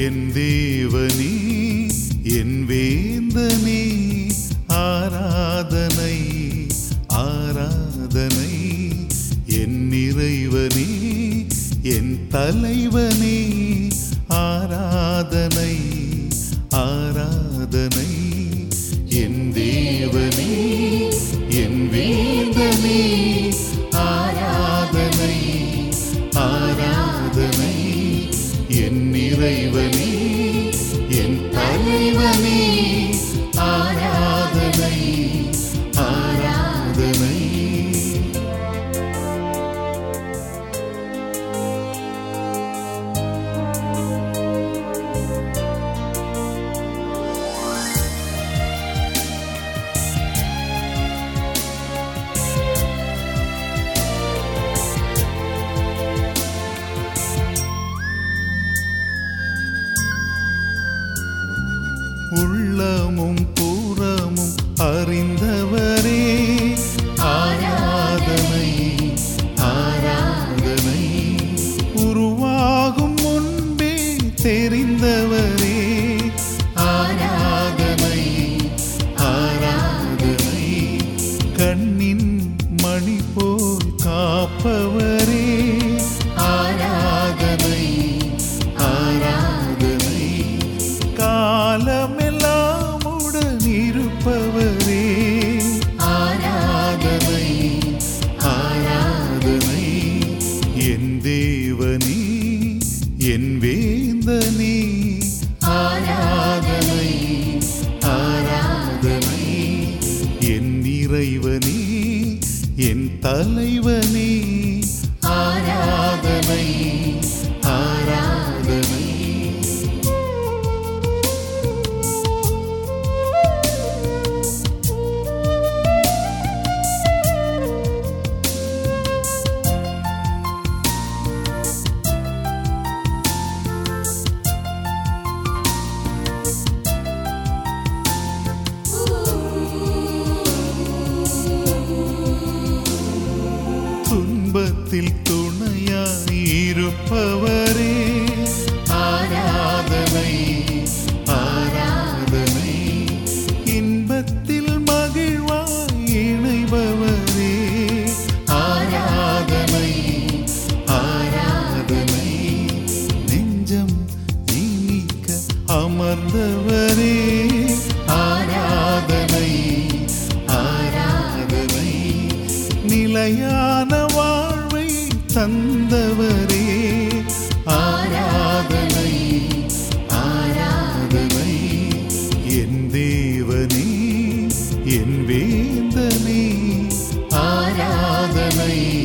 என் தேவனே என் வேந்தனே ஆராதனை ஆராதனை என் இறைவனே என் தலைவனே ஆராதனை ஆராதனை என் தேவனே என் வேந்தனே ஆராதனை ஆராதனை என் இறைவனே என் தலைவனே ஆராதனை ஆராதனை உள்ளமும் புறமும் அறிந்தவரே ஆராதனை ஆராதனை உருவாகும் முன்பே தெரிந்தவரே ஆராதனை ஆராதனை கண்ணின் மணி போல் காப்பவரே ஆராதனை ஆராதனை காலமெல்லாம் உடன் இருப்பவரே ஆராதனை ஆராதனை என் தேவனே என் வேந்தனே ஆராதனை ஆராதனை என் இறைவனே என் தலைவனே ஆராதனை ஆராதனை துன்பத்தில் துணையாய் இருப்பவரே ஆராதனை ஆராதனை இன்பத்தில் மகிழ்வாய் இணைபவரே ஆராதனை ஆராதனை நெஞ்சம் இனிக்க அமர்ந்தவரே ஆராதனை ஆராதனை நிலையான வாழ்வை தந்தவரே ஆராதனை ஆராதனை என் தேவனே என் வேந்தனே ஆராதனை